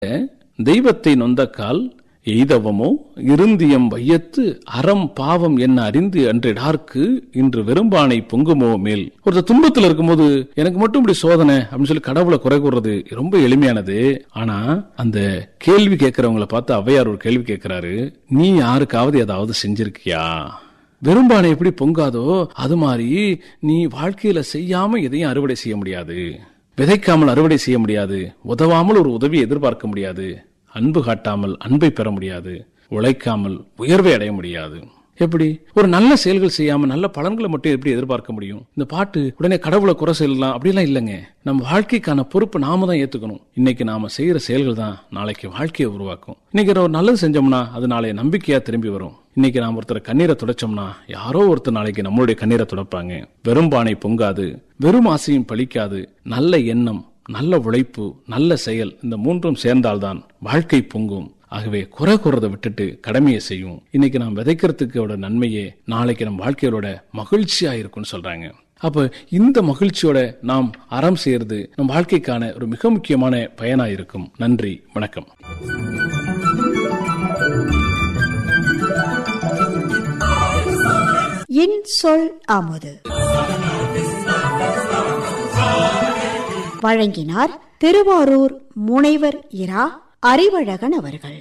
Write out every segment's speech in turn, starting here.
தெய்வத்தை நொந்தக்கால் எய்தவமோ இருந்தியம் வையத்து அறம் பாவம் என்ன அறிந்து அன்றிடார்க்கு இன்று வெறும்பானை பொங்குமோ மேல் ஒருத்தர் துன்பத்தில் இருக்கும்போது எனக்கு மட்டும் இப்படி சோதனை அப்படின்னு சொல்லி கடவுளை குறை கூறுறது ரொம்ப எளிமையானது ஆனா அந்த கேள்வி கேட்கறவங்கள பார்த்து ஔவையார் ஒரு கேள்வி கேட்கிறாரு நீ யாருக்காவது ஏதாவது செஞ்சிருக்கியா வெறும்பானை எப்படி பொங்காதோ அது மாதிரி நீ வாழ்க்கையில செய்யாம எதையும் அறுவடை செய்ய முடியாது விதைக்காமல் அறுவடை செய்ய முடியாது உதவாமல் ஒரு உதவியை எதிர்பார்க்க முடியாது அன்பு காட்டாமல் அன்பை பெற முடியாது உழைக்காமல் உயர்வை அடைய முடியாது எப்படி ஒரு நல்ல செயல்கள் செய்யாம நல்ல பலன்களை மட்டும் எப்படி எதிர்பார்க்க முடியும் இந்த பாட்டு உடனே கடவுளை குறை சொல்லலாம் அப்படிலாம் இல்லைங்க நம்ம வாழ்க்கைக்கான பொறுப்பு நாம தான் ஏத்துக்கணும் இன்னைக்கு நாம செய்யற செயல்கள் தான் நாளைக்கு வாழ்க்கையை உருவாக்கும் இன்னைக்கு ஒரு நல்லது செஞ்சோம்னா அது நாளைய நம்பிக்கையா திரும்பி வரும் இன்னைக்கு நாம் ஒருத்தர் கண்ணீரை துடைச்சோம்னா யாரோ ஒருத்தர் நாளைக்கு நம்மளுடைய கண்ணீரை துடைப்பாங்க வெறும் பானை பொங்காது வெறும் ஆசையும் பழிக்காது நல்ல எண்ணம் நல்ல உழைப்பு நல்ல செயல் இந்த மூன்றும் சேர்ந்தால்தான் வாழ்க்கை பொங்கும் ஆகவே குறை கூறதை விட்டுட்டு கடமையை செய்யும் இன்னைக்கு நாம் விதைக்கிறதுக்கோட நன்மையே நாளைக்கு நம் வாழ்க்கையோட மகிழ்ச்சியா இருக்கும்னு சொல்றாங்க அப்ப இந்த மகிழ்ச்சியோட நாம் அறம் செய்யறது நம் வாழ்க்கைக்கான ஒரு மிக முக்கியமான பயனா இருக்கும் நன்றி வணக்கம் இன் சொல் அமுது வழங்கினார் திருவாரூர் முனைவர் இரா அறிவழகன் அவர்கள்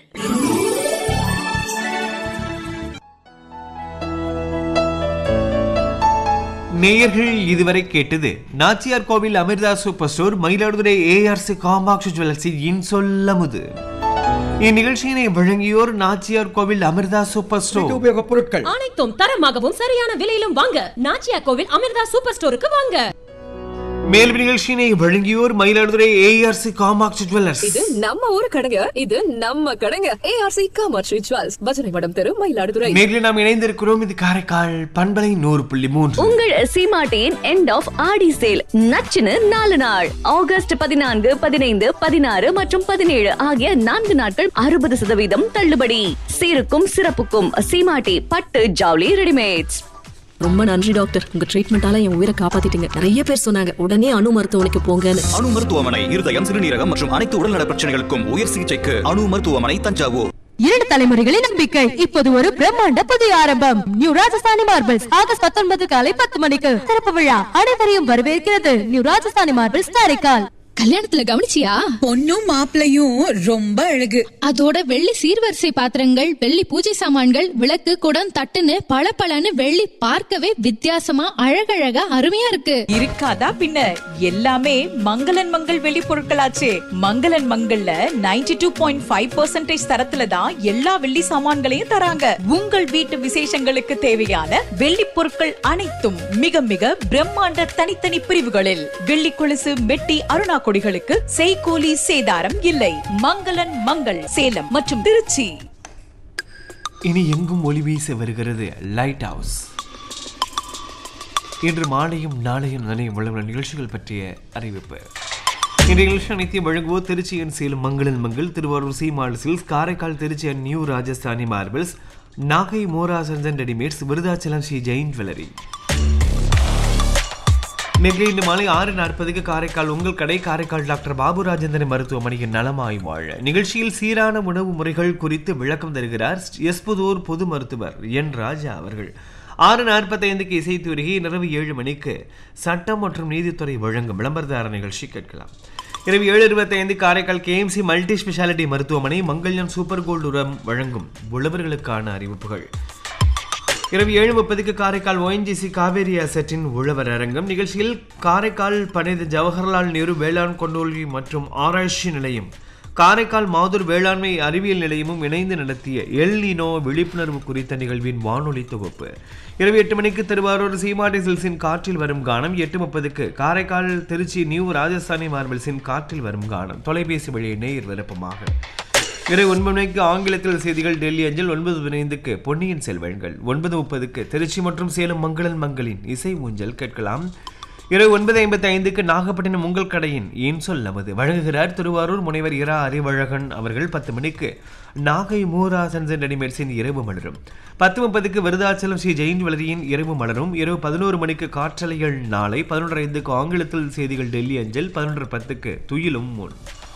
நேயர்கள் இதுவரை கேட்டது Nachiyar Kovil Amirtha super store Mayiladuthurai ARC Kamatchi ஜுவல்லர்ஸி இன் சொல்லமுது இந்நிகழ்ச்சியினை வழங்கியோர் நாச்சியார் கோவில் அமிர்தா சூப்பர் ஸ்டோர் உபயோகப் பொருட்கள் அனைத்தும் தரமாகவும் சரியான விலையிலும் வாங்க நாச்சியா கோவில் அமிர்தா சூப்பர் ஸ்டோருக்கு வாங்க மேலும் நிகழ்ச்சியினை வழங்கியோர் மயிலாடுதுறை ஏஆர்சி காமாட்சி ஜுவல்லர்ஸ் இது நம்ம ஊரு கடைங்க இது நம்ம கடைங்க ஏஆர்சி காமாட்சி ஜுவல்ஸ் பஜனை மடம் தெரு மயிலாடுதுறை மேலும் நாம் இணைந்திருக்கிறோம் இது காரைக்கால் பண்பலை நூறு புள்ளி மூன்று உங்கள் சீமாட்டியின் எண்ட் ஆஃப் ஆடி சேல் நச்சுன்னு நாலு நாள் ஆகஸ்ட் பதினான்கு பதினைந்து பதினாறு மற்றும் பதினேழு ஆகிய நான்கு நாட்கள் அறுபது சதவீதம் தள்ளுபடி சீருக்கும் சிறப்புக்கும் சீமாட்டி பட்டு ஜவுளி ரெடிமேட்ஸ் ரொம்ப நன்றி டாக்டர் உங்க ட்ரீட்மெண்டால என் உயிரை காப்பாத்திட்டீங்க நிறைய பேர் சொன்னாங்க உடனே அணு மருத்துவமனைக்கு போங்கன்னு அணு மருத்துவமனை இருதயம் சிறுநீரகம் மற்றும் அனைத்து உடல்நல பிரச்சனைகளுக்கும் உயர் சிகிச்சைக்கு அணு மருத்துவமனை தஞ்சாவூர் இரண்டு தலைமுறைகளின் நம்பிக்கை இப்போது ஒரு பிரம்மாண்ட புதிய ஆரம்பம் நியூ ராஜஸ்தானி மார்பிள்ஸ் ஆகஸ்ட் பத்தொன்பது காலை பத்து மணிக்கு திறப்பு விழா அனைவரையும் வரவேற்கிறது நியூ ராஜஸ்தானி மார்பிள்ஸ் காரைக்கால் கல்யாணத்துல கவனிச்சியா பொண்ணும் மாப்பிளையும் ரொம்ப அழகு அதோட வெள்ளி சீர்வரிசை பாத்திரங்கள் வெள்ளி பூஜை சாமான்கள் விளக்கு குடம் தட்டுன்னு பளபளன்னு வெள்ளி பார்க்கவே வித்தியாசமா அழகழகா அருமையா இருக்கு இருக்காதா பின்ன எல்லாமே மங்களன் மங்கள் வெளி பொருட்களாச்சே மங்களன் மங்கள்ல 92.5% டூ பாயிண்ட் ஃபைவ் தரத்துல தான் எல்லா வெள்ளி சாமான்களையும் தராங்க உங்கள் வீட்டு விசேஷங்களுக்கு தேவையான வெள்ளி பொருட்கள் அனைத்தும் மிக மிக பிரம்மாண்ட தனித்தனி பிரிவுகளில் வெள்ளி கொலுசு மெட்டி அருணா கொடிகளுக்கு செய்கூலி சேதாரம் இல்லை மங்களன் மங்கள் சேலம் மற்றும் திருச்சி இனி எங்கும் ஒளி வீச வருகிறது லைட் ஹவுஸ் இன்று மாலையும் நாளையும் நினைவு வளமுள்ள நிகழ்ச்சிகள் பற்றிய அறிவிப்பு இன்றைய நிகழ்ச்சி அனைத்தையும் வழங்குவோர் திருச்சியன் சேலம் மங்களன் மங்கள் திருவாரூர் சீமாள் சில்ஸ் காரைக்கால் திருச்சியன் நியூ ராஜஸ்தானி மார்பிள்ஸ் நாகை மோரா சஞ்சன் ரெடிமேட்ஸ் விருதாச்சலம் ஸ்ரீ ஜெயின் ஜுவல்லரி நேற்று இன்று மாலை ஆறு நாற்பதுக்கு காரைக்கால் உங்கள் கடை காரைக்கால் டாக்டர் பாபு ராஜேந்திரன் மருத்துவமனையின் நலமாய் வாழ நிகழ்ச்சியில் சீரான உணவு முறைகள் குறித்து விளக்கம் தருகிறார் எஸ்புதூர் பொது மருத்துவர் என் ராஜா அவர்கள் ஆறு நாற்பத்தைந்துக்கு இசைத்துறைகை இரவு ஏழு மணிக்கு சட்டம் மற்றும் நீதித்துறை வழங்கும் விளம்பரதார நிகழ்ச்சி கேட்கலாம் இரவு ஏழு இருபத்தைந்து காரைக்கால் கேஎம்சி மல்டி ஸ்பெஷாலிட்டி மருத்துவமனை மங்கல்யம் சூப்பர் கோல்டு உரம் வழங்கும் உழவர்களுக்கான அறிவிப்புகள் இரவு ஏழு முப்பதுக்கு காரைக்கால் ஓஎன்ஜிசி காவேரி அசட்டின் உழவர் அரங்கம் நிகழ்ச்சியில் காரைக்கால் பனைது ஜவஹர்லால் நேரு வேளாண் கொண்டோல்வி மற்றும் ஆராய்ச்சி நிலையம் காரைக்கால் மாதூர் வேளாண்மை அறிவியல் நிலையமும் இணைந்து நடத்திய எல் நினோ விழிப்புணர்வு குறித்த நிகழ்வின் வானொலி தொகுப்பு இரவு எட்டு மணிக்கு திருவாரூர் சீமாட்டி சில்ஸின் காற்றில் வரும் கானம் எட்டு முப்பதுக்கு காரைக்கால் திருச்சி நியூ ராஜஸ்தானி மார்பிள்ஸின் காற்றில் வரும் கானம் தொலைபேசி வழி நேர் விருப்பமாக இரவு ஒன்பது மணிக்கு ஆங்கிலத்தில் செய்திகள் டெல்லி அஞ்சல் ஒன்பது பதினைந்துக்கு பொன்னியின் செல்வங்கள் ஒன்பது முப்பதுக்கு திருச்சி மற்றும் சேலம் மங்களன் மங்களின் இசை ஊஞ்சல் கேட்கலாம் இரவு ஒன்பது ஐம்பத்தி ஐந்துக்கு நாகப்பட்டினம் உங்கள் கடையின் ஏன் சொல் நமது வழங்குகிறார் திருவாரூர் முனைவர் இரா அறிவழகன் அவர்கள் பத்து மணிக்கு நாகை மூரா சன்சன் ரெடிமேட்ஸின் இரவு மலரும் பத்து முப்பதுக்கு விருதாச்சலம் ஸ்ரீ ஜெயின் வளரியின் இரவு மலரும் இரவு பதினோரு மணிக்கு காற்றலைகள் நாளை பதினொன்று ஐந்துக்கு ஆங்கிலத்தில் செய்திகள் டெல்லி அஞ்சல் பதினொன்று பத்துக்கு துயிலும் முன்